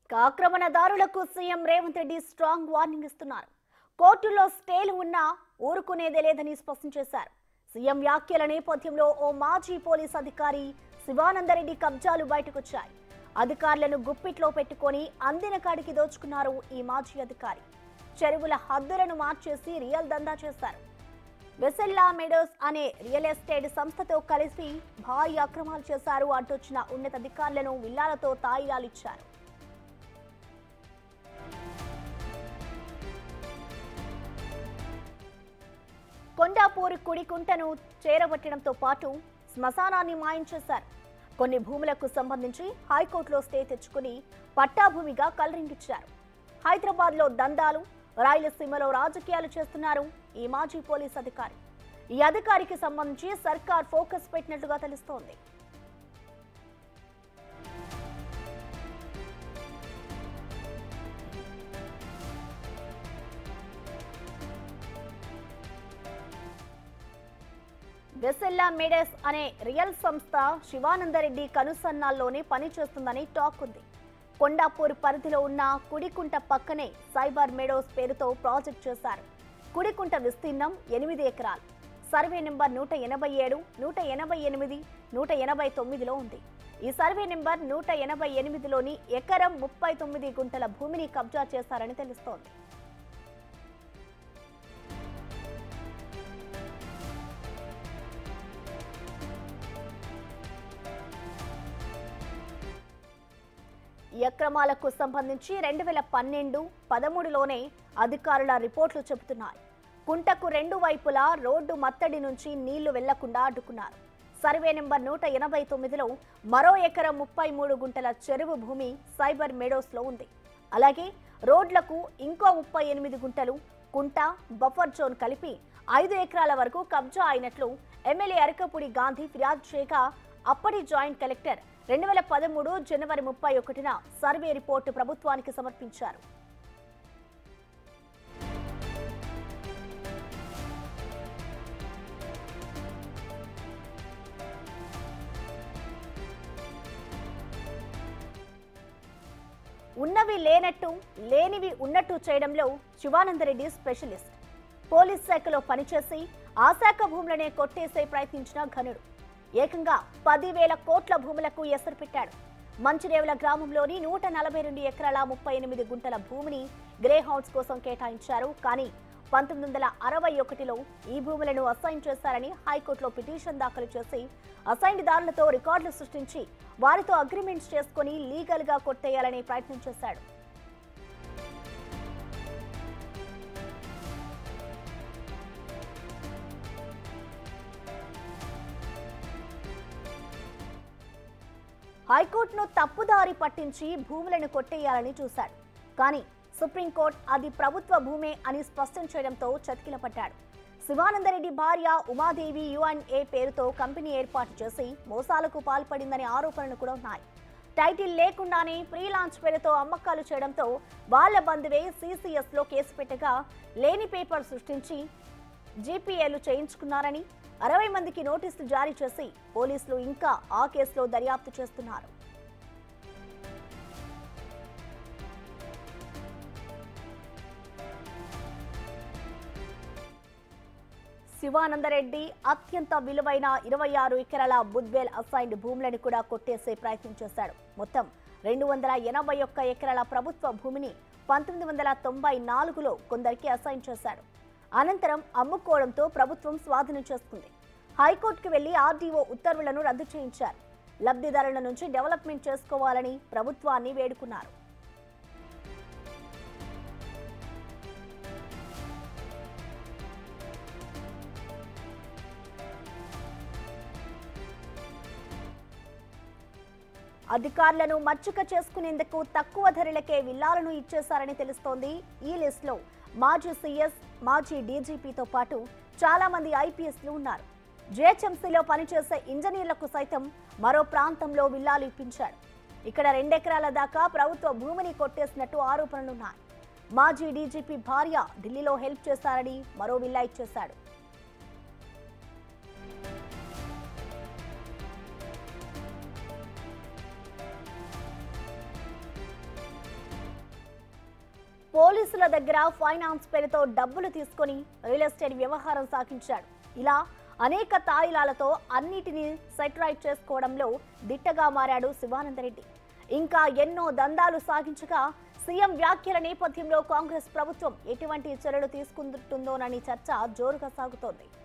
ఆక్రమణదారులకు CM Revanth Reddy strong warning ఇస్తున్నారు కోర్టులో స్టేలు ఉన్నా ఊరుకునేదే లేదని స్పష్టం చేశారు సీఎం వ్యాఖ్యల నేపథ్యంలో ఓ మాజీ పోలీస్ అధికారి శివానందరెడ్డి కబ్జాలు బయటకొచ్చాయి అధికారులను గుప్పిట్లో పెట్టుకొని అందిన కాడికి దోచుకున్నారు ఈ మాజీ అధికారి చెరువుల హద్దులను మార్చేసి రియల్ దందా చేశారు వెసెల్లా మెడోస్ అనే రియల్ ఎస్టేట్ సంస్థతో కలిసి భారీ అక్రమాలు చేశారు అంటొచ్చిన ఉన్నతాధికారులను విల్లాలతో తాయిలాలిచ్చారు కొండాపూర్ కుడికుంటను చేరబట్టడంతో పాటు శ్మశానాన్ని మాయం చేశారు కొన్ని భూములకు సంబంధించి హైకోర్టులో స్టే తెచ్చుకుని పట్టాభూమిగా కలరింగిచ్చారు హైదరాబాద్ లో దందాలు రాయలసీమలో రాజకీయాలు చేస్తున్నారు ఈ మాజీ పోలీస్ అధికారి ఈ అధికారికి సంబంధించి సర్కార్ ఫోకస్ పెట్టినట్లుగా తెలుస్తోంది వెసెల్లా మెడెస్ అనే రియల్ సంస్థ శివానందరెడ్డి కనుసన్నాల్లోనే పనిచేస్తుందని టాక్ ఉంది కొండాపూర్ పరిధిలో ఉన్న కుడికుంట పక్కనే సైబర్ మెడోస్ పేరుతో ప్రాజెక్ట్ చేశారు కుడికుంట విస్తీర్ణం ఎనిమిది ఎకరాలు సర్వే నెంబర్ నూట ఎనభై ఏడు నూట ఎనభై ఎనిమిది నూట ఎనభై తొమ్మిదిలో ఉంది ఈ సర్వే నెంబర్ నూట ఎనభై ఎనిమిదిలోని ఎకరం ముప్పై తొమ్మిది గుంటల భూమిని కబ్జా చేశారని తెలుస్తోంది ఈ అక్రమాలకు సంబంధించి రెండు వేల పన్నెండు పదమూడులోనే అధికారుల రిపోర్టులు చెబుతున్నాయి కుంటకు రెండు వైపులా రోడ్డు మత్తడి నుంచి నీళ్లు వెళ్లకుండా అడ్డుకున్నారు సర్వే నెంబర్ నూట ఎనభై తొమ్మిదిలో మరో ఎకరం ముప్పై మూడు గుంటల చెరువు భూమి సైబర్ మెడోస్లో ఉంది అలాగే రోడ్లకు ఇంకో ముప్పై ఎనిమిది గుంటలు కుంట బఫర్ జోన్ కలిపి ఐదు ఎకరాల వరకు కబ్జా అయినట్లు ఎమ్మెల్యే అరకపూడి గాంధీ ఫిర్యాదు చేయగా అప్పటి జాయింట్ కలెక్టర్ రెండు వేల పదమూడు జనవరి ముప్పై ఒకటిన సర్వే రిపోర్టు ప్రభుత్వానికి సమర్పించారు ఉన్నవి లేనట్టు లేనివి ఉన్నట్టు చేయడంలో శివానందరెడ్డి స్పెషలిస్ట్ పోలీస్ శాఖలో పనిచేసి ఆ శాఖ భూములనే కొట్టేసే ప్రయత్నించిన ఘనుడు ఏకంగా పదివేల కోట్ల భూములకు ఎసరు పెట్టాడు మంచిరేవుల గ్రామంలోని నూట నలభై రెండు ఎకరాల ముప్పై ఎనిమిది గుంటల భూమిని గ్రే హౌస్ కోసం కేటాయించారు కానీ పంతొమ్మిది వందల అరవై ఒకటిలో ఈ భూములను అసైన్ చేశారని హైకోర్టులో పిటిషన్ దాఖలు చేసి అసైన్డ్ దారులతో రికార్డులు సృష్టించి వారితో అగ్రిమెంట్స్ చేసుకుని లీగల్ గా కొట్టేయాలనే ప్రయత్నం చేశాడు హైకోర్టును తప్పుదారి పట్టించి భూములను కొట్టేయాలని చూశాడు కానీ సుప్రీంకోర్టు అది ప్రభుత్వ భూమే అని స్పష్టం చేయడంతో చతికిలపడ్డాడు శివానందరెడ్డి భార్య ఉమాదేవి యుఎన్ఏ పేరుతో కంపెనీ ఏర్పాటు చేసి మోసాలకు పాల్పడిందనే ఆరోపణలు కూడా ఉన్నాయి టైటిల్ లేకుండానే ప్రీ లాంచ్ పేరుతో అమ్మకాలు చేయడంతో వాళ్ల బంధువే సిసిఎస్ లో కేసు పెట్టగా లేని పేపర్ సృష్టించి జీపీఏలు చేయించుకున్నారని అరవై మందికి నోటీసులు జారీ చేసి పోలీసులు ఇంకా ఆ కేసులో దర్యాప్తు చేస్తున్నారు శివానందరెడ్డి అత్యంత విలువైన ఇరవై ఆరు ఎకరాల బుద్వేల్ అసైన్డ్ భూములను కూడా కొట్టేసే ప్రయత్నం చేశాడు మొత్తం రెండు వందల ఎనభై ఒక్క ఎకరాల ప్రభుత్వ భూమిని పంతొమ్మిది వందల తొంభై నాలుగులో కొందరికి అసైన్ చేశాడు అనంతరం అమ్ముకోవడంతో ప్రభుత్వం స్వాధీనం చేసుకుంది హైకోర్టుకు వెళ్లి ఆర్డీఓ ఉత్తర్వులను రద్దు చేయించారు లబ్ధిదారుల నుంచి డెవలప్మెంట్ చేసుకోవాలని ప్రభుత్వాన్ని వేడుకున్నారు అధికారులను మచ్చుక చేసుకునేందుకు తక్కువ ధరలకే విల్లాలను ఇచ్చేశారని తెలుస్తోంది ఈ లిస్టులో మాజీ సీఎస్ మాజీ డీజీపీతో పాటు చాలా మంది ఐపీఎస్లు ఉన్నారు జేహెచ్ఎంసీలో పనిచేసే ఇంజనీర్లకు సైతం మరో ప్రాంతంలో విల్లాలు ఇప్పించాడు ఇక్కడ రెండెకరాల దాకా ప్రభుత్వ భూమిని కొట్టేసినట్టు ఆరోపణలున్నాయి మాజీ డీజీపీ భార్య ఢిల్లీలో హెల్ప్ చేశారని మరో విల్లా ఇచ్చేశాడు పోలీసుల దగ్గర ఫైనాన్స్ పేరుతో డబ్బులు తీసుకొని రియల్ ఎస్టేట్ వ్యవహారం సాగించాడు ఇలా అనేక తాయిలాలతో అన్నిటినీ సెటరైట్ చేసుకోవడంలో దిట్టగా మారాడు శివానందరెడ్డి ఇంకా ఎన్నో దందాలు సాగించగా సీఎం వ్యాఖ్యల నేపథ్యంలో కాంగ్రెస్ ప్రభుత్వం ఎటువంటి చర్యలు తీసుకుంటుందోనని చర్చ జోరుగా సాగుతోంది